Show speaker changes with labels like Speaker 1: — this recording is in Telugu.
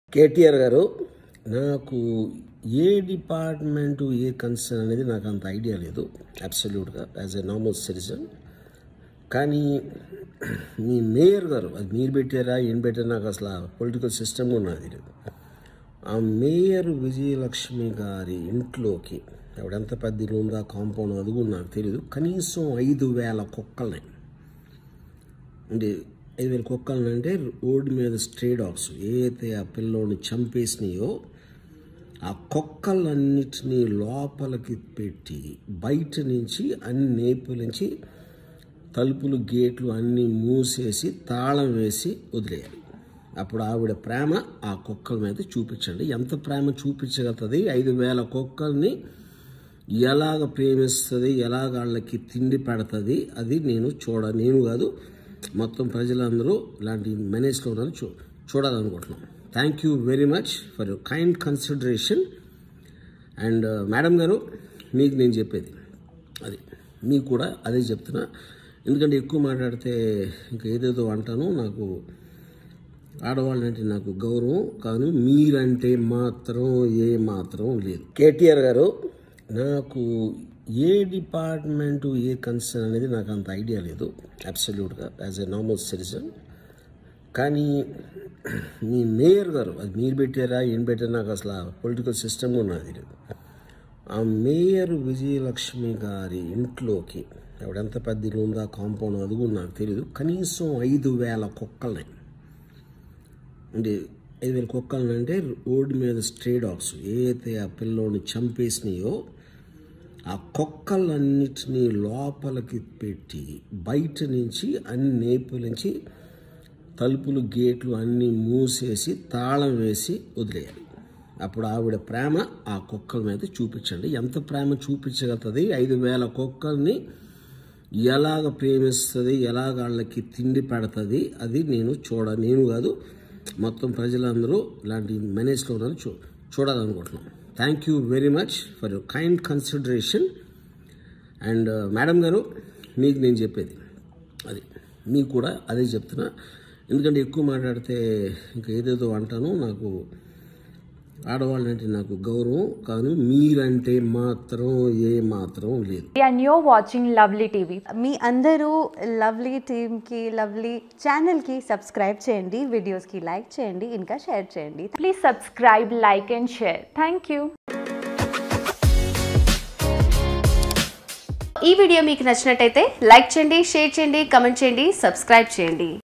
Speaker 1: కేటీఆర్ గారు నాకు ఏ డిపార్ట్మెంటు ఏ కన్సర్న్ అనేది నాకు అంత ఐడియా లేదు అబ్సల్యూట్గా యాజ్ ఎ నార్మల్ సిటిజన్ కానీ మీ మేయర్ గారు అది మీరు పెట్టారా ఏం పెట్టారా నాకు అసలు పొలిటికల్ సిస్టమ్ కూడా నాకు తెలియదు ఆ మేయర్ విజయలక్ష్మి గారి ఇంట్లోకి ఎవడెంత పెద్ద ఇల్లు ఉందా కాంపౌండ్ అది కూడా నాకు తెలియదు కనీసం ఐదు వేల కుక్కల్ని అంటే ఐదు వేల కుక్కలను అంటే రోడ్డు మీద స్ట్రే డాగ్స్ ఏదైతే ఆ పిల్లోని చంపేసినాయో ఆ కుక్కలన్నిటినీ లోపలికి పెట్టి బయట నుంచి అన్ని నేపుల నుంచి తలుపులు గేట్లు అన్నీ మూసేసి తాళం వేసి వదిలేయాలి అప్పుడు ఆవిడ ప్రేమ ఆ కుక్కల మీద చూపించండి ఎంత ప్రేమ చూపించగలుగుతుంది ఐదు వేల కుక్కల్ని ఎలాగ ప్రేమిస్తుంది ఎలాగ వాళ్ళకి తిండి పెడుతుంది అది నేను చూడ నేను కాదు మొత్తం ప్రజలందరూ ఇలాంటి మేనేజ్లో ఉన్నారని చూ చూడాలనుకుంటున్నాం thank you very much for your kind consideration and madam గారు మీకు నేను చెప్పేది అది మీకు కూడా అదే చెప్తున్నా ఎందుకంటే ఎక్కువ మాట్లాడితే ఇంకా ఏదేదో అంటాను నాకు ఆడవాళ్ళంటే నాకు గౌరవం కానీ మీరంటే మాత్రం ఏ మాత్రం లేదు కేటీఆర్ గారు నాకు ఏ డిపార్ట్మెంటు ఏ కన్సర్న్ అనేది నాకు అంత ఐడియా లేదు అబ్సల్యూట్గా యాజ్ ఎ నార్మల్ సిటిజన్ కానీ మీ మేయర్ గారు అది మీరు పెట్టారా ఏం పెట్టారా నాకు అసలు పొలిటికల్ సిస్టమ్ కూడా నాకు తెలియదు ఆ మేయర్ విజయలక్ష్మి గారి ఇంట్లోకి ఎవడెంత పెద్ద ఇల్లు ఉందా కాంపౌండ్ అది కూడా నాకు తెలియదు కనీసం ఐదు వేల కుక్కల్ని అంటే ఐదు వేల కుక్కలను అంటే రోడ్డు మీద స్ట్రే డాగ్స్ ఏదైతే ఆ పిల్లోని చంపేసినాయో ఆ కుక్కలన్నిటినీ లోపలికి పెట్టి బయట నుంచి అన్ని నేపుల నుంచి తలుపులు గేట్లు అన్నీ మూసేసి తాళం వేసి వదిలేయాలి అప్పుడు ఆవిడ ప్రేమ ఆ కుక్కల మీద చూపించండి ఎంత ప్రేమ చూపించగలుగుతుంది ఐదు వేల కుక్కల్ని ఎలాగ ప్రేమిస్తుంది ఎలాగ వాళ్ళకి తిండి పెడుతుంది అది నేను చూడ నేను కాదు మొత్తం ప్రజలందరూ ఇలాంటి మేనేజ్లో ఉన్నారని చూ చూడాలనుకుంటున్నాం thank you very much for your kind consideration and madam గారు మీకు నేను చెప్పేది అది మీకు కూడా అదే చెప్తున్నా ఎందుకంటే ఎక్కువ మాట్లాడితే ఇంకా ఏదేదో అంటాను నాకు ఆడవాళ్ళంటే నాకు గౌరవం కానీ మీరంటే మాత్రం ఏ మాత్రం లేదు
Speaker 2: and you're watching Lovely TV.
Speaker 3: మీ అందరూ లవ్లీ టీమ్కి లవ్లీ ఛానల్కి సబ్స్క్రైబ్ చేయండి వీడియోస్కి లైక్ చేయండి ఇంకా షేర్ చేయండి
Speaker 2: Please subscribe, like, and share. Thank you.
Speaker 3: ఈ వీడియో మీకు నచ్చినట్టయితే లైక్ చేయండి షేర్ చేయండి కమెంట్ చేయండి సబ్స్క్రైబ్ చేయండి